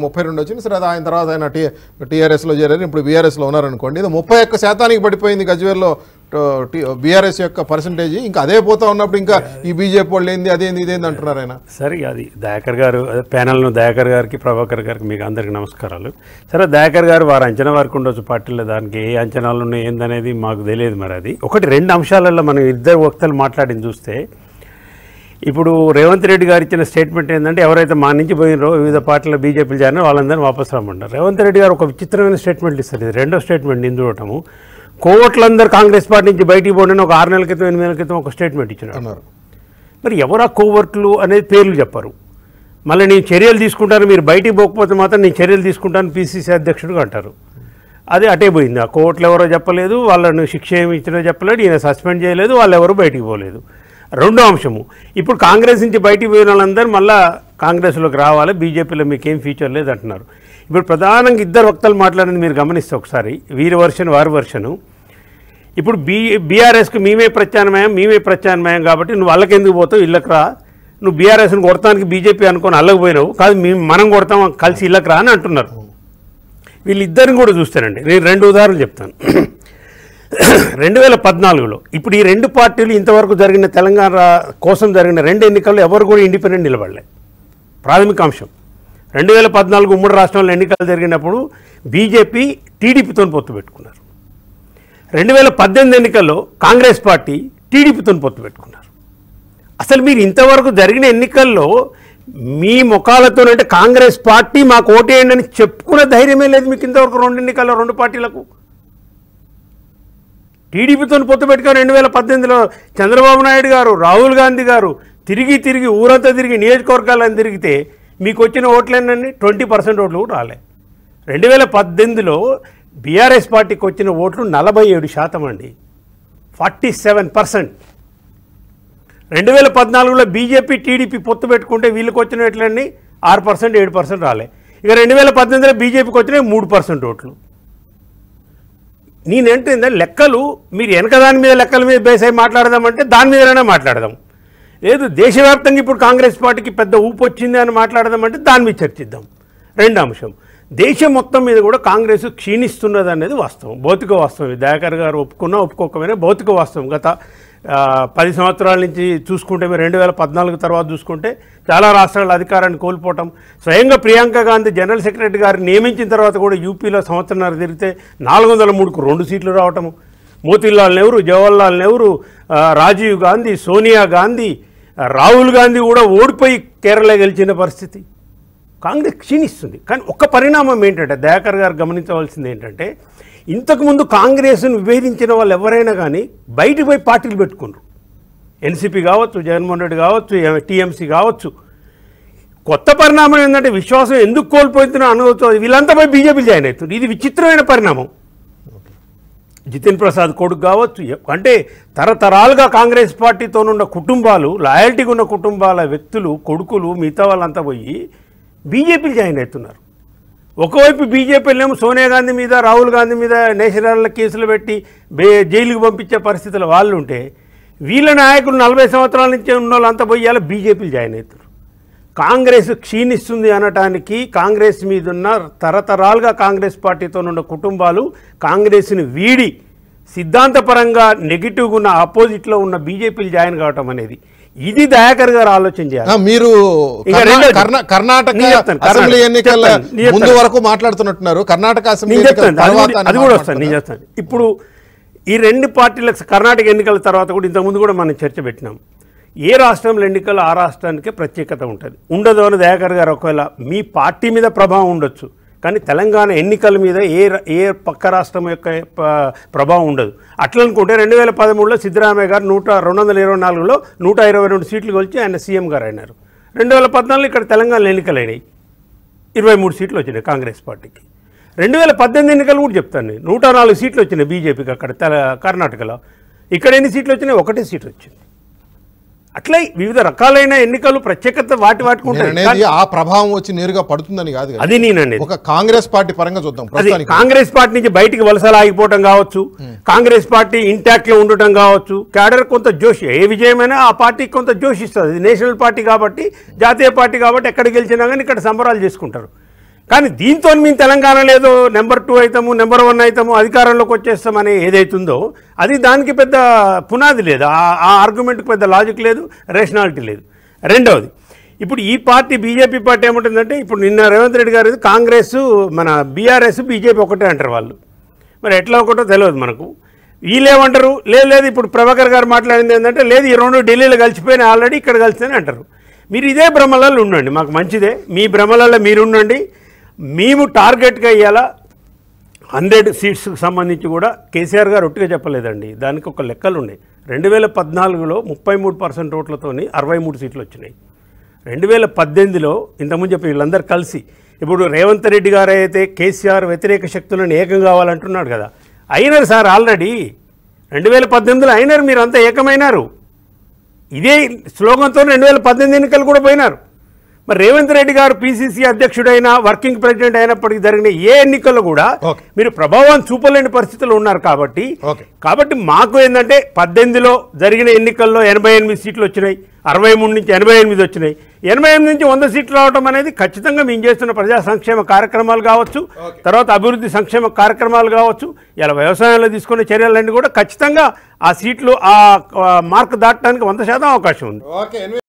ముప్పై రెండు వచ్చింది సరే అది ఆయన తర్వాత ఆయన టీ టీఆర్ఎస్లో చేరారు ఇప్పుడు బీఆర్ఎస్లో ఉన్నారనుకోండి ఇది ముప్పై ఒక్క శాతానికి పడిపోయింది గజ్వేల్లో బీఆర్ఎస్ యొక్క పర్సంటేజ్ ఇంకా అదే పోతా ఉన్నప్పుడు ఇంకా ఈ బీజేపీ వాళ్ళు ఏంది అదేంది ఇదేంది అంటున్నారు ఆయన సరే అది దయాకర్ గారు అదే ప్యానల్ను దయాకర్ గారికి ప్రభాకర్ గారికి మీకు అందరికీ నమస్కారాలు సరే దయాకర్ గారు వారు అంచనా వరకు ఉండొచ్చు పార్టీలో దానికి ఏ అంచనాలు ఉన్నాయి ఏందనేది మాకు తెలియదు మరి అది ఒకటి రెండు అంశాలలో మనం ఇద్దరు వక్తలు మాట్లాడింది చూస్తే ఇప్పుడు రేవంత్ రెడ్డి గారు ఇచ్చిన స్టేట్మెంట్ ఏంటంటే ఎవరైతే మా నుంచి పోయినరో వివిధ పార్టీలో బీజేపీలు చేరినో వాళ్ళందరినీ వాపసు రమ్మంటారు రేవంత్ రెడ్డి గారు ఒక విచిత్రమైన స్టేట్మెంట్ ఇస్తారు ఇది రెండో స్టేట్మెంట్ నేను చూడటము కోవట్లందరూ కాంగ్రెస్ పార్టీ నుంచి బయటికి పోండి ఒక ఆరు నెలల క్రితం ఎనిమిది నెలల క్రితం ఒక స్టేట్మెంట్ ఇచ్చినారు అన్నారు మరి ఎవరా కోవర్ట్లు అనేది పేర్లు చెప్పరు మళ్ళీ నేను చర్యలు తీసుకుంటాను మీరు బయటికి పోకపోతే మాత్రం నేను చర్యలు తీసుకుంటాను పీసీసీ అధ్యక్షుడుగా అంటారు అది అటే పోయింది ఆ కోర్టులు ఎవరో చెప్పలేదు వాళ్ళను శిక్ష ఏమి ఇచ్చినో చెప్పలేదు ఈయన సస్పెండ్ చేయలేదు వాళ్ళు ఎవరు బయటికి పోలేదు రెండో అంశము ఇప్పుడు కాంగ్రెస్ నుంచి బయటికి పోయిన వాళ్ళందరూ మళ్ళా కాంగ్రెస్లోకి రావాలి బీజేపీలో మీకేం ఫ్యూచర్ లేదు అంటున్నారు ఇప్పుడు ప్రధానంగా ఇద్దరు వక్తలు మాట్లాడింది మీరు గమనిస్తే ఒకసారి వీరి వర్షన్ వారి వర్షను ఇప్పుడు బీ బీఆర్ఎస్కి మేమే ప్రత్యామ్నాయం మేమే ప్రత్యామ్నాయం కాబట్టి నువ్వు వాళ్ళకి ఎందుకు పోతావు ఇళ్ళకి రా నువ్వు బీఆర్ఎస్ని కొడతానికి బీజేపీ అనుకొని అల్లకి పోయినావు కాదు మేము మనం కొడతాం కలిసి ఇళ్ళకి రా అని అంటున్నారు వీళ్ళిద్దరిని కూడా చూస్తానండి నేను రెండు ఉదాహరణలు చెప్తాను రెండు వేల పద్నాలుగులో ఇప్పుడు ఈ రెండు పార్టీలు ఇంతవరకు జరిగిన తెలంగాణ రా- కోసం జరిగిన రెండు ఎన్నికల్లో ఎవరు కూడా ఇండిపెండెంట్ నిలబడలే ప్రాథమిక అంశం రెండు వేల పద్నాలుగు ఉమ్మడి రాష్ట్రంలో ఎన్నికలు జరిగినప్పుడు బీజేపీ టీడీపీతో పొత్తు పెట్టుకున్నారు రెండు వేల పద్దెనిమిది ఎన్నికల్లో కాంగ్రెస్ పార్టీ టీడీపీతో పొత్తు పెట్టుకున్నారు అసలు మీరు ఇంతవరకు జరిగిన ఎన్నికల్లో మీ ముఖాలతో అంటే కాంగ్రెస్ పార్టీ మాకు ఓటేయండి అని చెప్పుకునే ధైర్యమే లేదు మీకు ఇంతవరకు రెండు ఎన్నికల్లో రెండు పార్టీలకు టీడీపీతో పొత్తు పెట్టుకొని రెండు వేల పద్దెనిమిదిలో చంద్రబాబు నాయుడు గారు రాహుల్ గాంధీ గారు తిరిగి తిరిగి ఊరంతా తిరిగి నియోజకవర్గాలను తిరిగితే మీకు వచ్చిన ఓట్లేనండి ట్వంటీ పర్సెంట్ ఓట్లు కూడా రాలే రెండు వేల పద్దెనిమిదిలో బీఆర్ఎస్ పార్టీకి వచ్చిన ఓట్లు నలభై ఏడు శాతం అండి ఫార్టీ సెవెన్ పర్సెంట్ రెండు వేల పద్నాలుగులో బీజేపీ టీడీపీ పొత్తు పెట్టుకుంటే వీళ్ళకి వచ్చిన ఓట్లన్నీ ఆరు పర్సెంట్ ఏడు పర్సెంట్ రాలే ఇక రెండు వేల పద్దెనిమిదిలో బీజేపీకి వచ్చినాయి మూడు పర్సెంట్ ఓట్లు నేనేంటంటే లెక్కలు మీరు వెనక దాని మీద లెక్కల మీద బేస్ అయి మాట్లాడదామంటే దాని మీదనే మాట్లాడదాం లేదు దేశవ్యాప్తంగా ఇప్పుడు కాంగ్రెస్ పార్టీకి పెద్ద ఊపు వచ్చింది అని మాట్లాడదామంటే దాని మీద చర్చిద్దాం రెండు అంశం దేశం మొత్తం మీద కూడా కాంగ్రెస్ క్షీణిస్తున్నది అనేది వాస్తవం భౌతిక వాస్తవం ఇది దయాకర్ గారు ఒప్పుకున్నా ఒప్పుకోకపోయినా భౌతిక వాస్తవం గత ఆ, పది సంవత్సరాల నుంచి చూసుకుంటే మీరు రెండు వేల పద్నాలుగు తర్వాత చూసుకుంటే చాలా రాష్ట్రాల అధికారాన్ని కోల్పోవటం స్వయంగా ప్రియాంక గాంధీ జనరల్ సెక్రటరీ గారిని నియమించిన తర్వాత కూడా యూపీలో సంవత్సరంన్నర తిరిగితే నాలుగు వందల మూడుకు రెండు సీట్లు రావటము మోతీలాల్ నెహ్రూ జవహర్లాల్ నెహ్రూ ఆ, రాజీవ్ గాంధీ సోనియా గాంధీ ఆ, రాహుల్ గాంధీ కూడా ఓడిపోయి కేరళ గెలిచిన పరిస్థితి కాంగ్రెస్ క్షీణిస్తుంది కానీ ఒక్క పరిణామం ఏంటంటే దయాకర్ గారు గమనించవలసింది ఏంటంటే ఇంతకుముందు కాంగ్రెస్ను విభేదించిన వాళ్ళు ఎవరైనా కానీ బయటికి పోయి పార్టీలు పెట్టుకున్నారు ఎన్సీపీ కావచ్చు జగన్మోహన్ రెడ్డి కావచ్చు టీఎంసీ కావచ్చు కొత్త పరిణామం ఏంటంటే విశ్వాసం ఎందుకు కోల్పోతుందో అనవచ్చు వీళ్ళంతా పోయి బీజేపీ జాయిన్ అవుతుంది ఇది విచిత్రమైన పరిణామం జితిన్ ప్రసాద్ కొడుకు కావచ్చు ఎ- అంటే తరతరాలుగా కాంగ్రెస్ పార్టీతో ఉన్న కుటుంబాలు లాయల్టీగా ఉన్న కుటుంబాల వ్యక్తులు కొడుకులు మిగతా వాళ్ళంతా పోయి బీజేపీలు జాయిన్ అవుతున్నారు ఒకవైపు బీజేపీలేమో సోనియా గాంధీ మీద రాహుల్ గాంధీ మీద నేషనల్ కేసులు పెట్టి బే జైలుకు పంపించే పరిస్థితులు వాళ్ళు ఉంటే వీళ్ళ నాయకులు నలభై సంవత్సరాల నుంచి ఉన్న వాళ్ళంతా పోయి ఇలా బీజేపీలు జాయిన్ అవుతారు కాంగ్రెస్ క్షీణిస్తుంది అనటానికి కాంగ్రెస్ మీద ఉన్న తరతరాలుగా కాంగ్రెస్ పార్టీతో ఉన్న కుటుంబాలు కాంగ్రెస్ని వీడి సిద్ధాంతపరంగా నెగిటివ్గా ఉన్న ఆపోజిట్లో ఉన్న బీజేపీలు జాయిన్ కావటం అనేది ఇది దయాకర్ గారు ఆలోచన చేయాలి ఆ, మీరు ఇంకా కర్ణా- రెండోది. కర్ణా- కర్ణాటక నేను చెప్తాను, అసెంబ్లీ కర్ణాటక. ఎన్నికల చెప్తాను, నేను ముందు చెప్తాను. వరకు మాట్లాడుతున్నట్టున్నారు కర్ణాటక అసెంబ్లీ నేను ఎన్నికల చెప్తాను అది తర్వాత కూడా- అని అది కూడా వస్తాను నేను మాట్లాడుతున్నారు. చెప్తాను ఇప్పుడు ఈ రెండు పార్టీలకు కర్ణాటక ఎన్నికల తర్వాత కూడా ఇంతకుముందు కూడా మనం చర్చ పెట్టినాం ఏ రాష్ట్రంలో ఎన్నికలు ఆ రాష్ట్రానికే ప్రత్యేకత ఉంటుంది ఉండదు అని దయాకర్ గారు ఒకవేళ మీ పార్టీ మీద ప్రభావం ఉండొచ్చు కానీ తెలంగాణ ఎన్నికల మీద ఏ ర- ఏ పక్క రాష్ట్రం యొక్క ప- ప్రభావం ఉండదు అట్లా అనుకుంటే రెండు వేల పదమూడులో సిద్ధరామయ్య గారు నూట రెండు వందల ఇరవై నాలుగులో నూట ఇరవై రెండు సీట్లు కొలిచి ఆయన సీఎం గారు అయినారు రెండు వేల పద్నాలుగులో ఇక్కడ తెలంగాణలో ఎన్నికలు అయినాయి ఇరవై మూడు సీట్లు వచ్చినాయి కాంగ్రెస్ పార్టీకి రెండు వేల పద్దెనిమిది ఎన్నికలు కూడా చెప్తాను నేను నూట నాలుగు సీట్లు వచ్చినాయి బీజేపీకి అక్కడ తెల కర్ణాటకలో ఇక్కడ ఎన్ని సీట్లు వచ్చినాయి ఒకటే సీట్ వచ్చింది అట్లా వివిధ రకాలైన ఎన్నికలు ప్రత్యేకత వాటి వాటికి నేను ఉంటాయి అనేది కానీ ఆ ప్రభావం వచ్చి నేరుగా పడుతుందని కాదు కదా. అది నేనండి ఒక కాంగ్రెస్ పార్టీ పరంగా చూద్దాం అది ప్రస్తుతానికి కాంగ్రెస్ పార్టీ నుంచి బయటికి వలసలు ఆగిపోవటం కావచ్చు కాంగ్రెస్ పార్టీ ఇంటాక్ట్ లో ఉండటం కావచ్చు క్యాడర్ కొంత జోష్ ఏ విజయమైనా ఆ పార్టీకి కొంత జోష్ ఇస్తుంది ఇది నేషనల్ పార్టీ కాబట్టి జాతీయ పార్టీ కాబట్టి ఎక్కడ గెలిచినా కానీ ఇక్కడ సంబరాలు చేసుకుంటారు కానీ దీంతో మేము తెలంగాణ లేదో నెంబర్ టూ అవుతాము నెంబర్ వన్ అవుతాము అధికారంలోకి వచ్చేస్తాం అనే ఏదైతుందో అది దానికి పెద్ద పునాది లేదు ఆ- ఆ ఆర్గ్యుమెంట్కి పెద్ద లాజిక్ లేదు రేషనాలిటీ లేదు రెండవది ఇప్పుడు ఈ పార్టీ బీజేపీ పార్టీ ఏముంటుందంటే ఇప్పుడు నిన్న రేవంత్ రెడ్డి గారు కాంగ్రెస్ మన బీఆర్ఎస్ బీజేపీ ఒకటే అంటారు వాళ్ళు మరి ఎట్లా ఒకటో తెలియదు మనకు వీళ్ళేమంటారు లేదు లేదు ఇప్పుడు ప్రభాకర్ గారు మాట్లాడింది ఏంటంటే లేదు ఈ రెండు ఢిల్లీలో కలిసిపోయినా ఆల్రెడీ ఇక్కడ కలిసిపోయినా అంటారు మీరు ఇదే భ్రమలలో ఉండండి మాకు మంచిదే మీ భ్రమలలో మీరు ఉండండి మేము టార్గెట్గా ఇవ్వాలా హండ్రెడ్ సీట్స్కి సంబంధించి కూడా కేసీఆర్ గారు ఒట్టిగా చెప్పలేదండి దానికి ఒక లెక్కలు ఉన్నాయి రెండు వేల పద్నాలుగులో ముప్పై మూడు పర్సెంట్ ఓట్లతోని అరవై మూడు సీట్లు వచ్చినాయి రెండు వేల పద్దెనిమిదిలో ఇంతకుముందు చెప్పి వీళ్ళందరూ కలిసి ఇప్పుడు రేవంత్ రెడ్డి గారు అయితే కేసీఆర్ వ్యతిరేక శక్తులను ఏకం కావాలంటున్నాడు కదా అయినారు సార్ ఆల్రెడీ రెండు వేల పద్దెనిమిదిలో అయినారు మీరు అంతా ఏకమైనారు ఇదే స్లోగన్తో రెండు వేల పద్దెనిమిది ఎన్నికలు కూడా పోయినారు మరి రేవంత్ రెడ్డి గారు పిసిసి అధ్యక్షుడైన వర్కింగ్ ప్రెసిడెంట్ అయినప్పటికీ జరిగిన ఏ ఎన్నికల్లో కూడా ఓకే. మీరు ప్రభావాన్ని చూపలేని పరిస్థితులు ఉన్నారు కాబట్టి ఓకే. కాబట్టి మాకు ఏంటంటే పద్దెనిమిదిలో జరిగిన ఎన్నికల్లో ఎనభై ఎనిమిది సీట్లు వచ్చినాయి అరవై మూడు నుంచి ఎనభై ఎనిమిది వచ్చినాయి ఎనభై ఎనిమిది నుంచి వంద సీట్లు రావడం అనేది ఖచ్చితంగా మేము చేస్తున్న ప్రజా సంక్షేమ కార్యక్రమాలు కావచ్చు తర్వాత అభివృద్ధి సంక్షేమ కార్యక్రమాలు కావచ్చు ఇలా వ్యవసాయంలో తీసుకునే చర్యలన్నీ కూడా ఖచ్చితంగా ఆ సీట్లు ఆ ఆ మార్క్ దాటడానికి వంద శాతం అవకాశం ఉంది ఓకే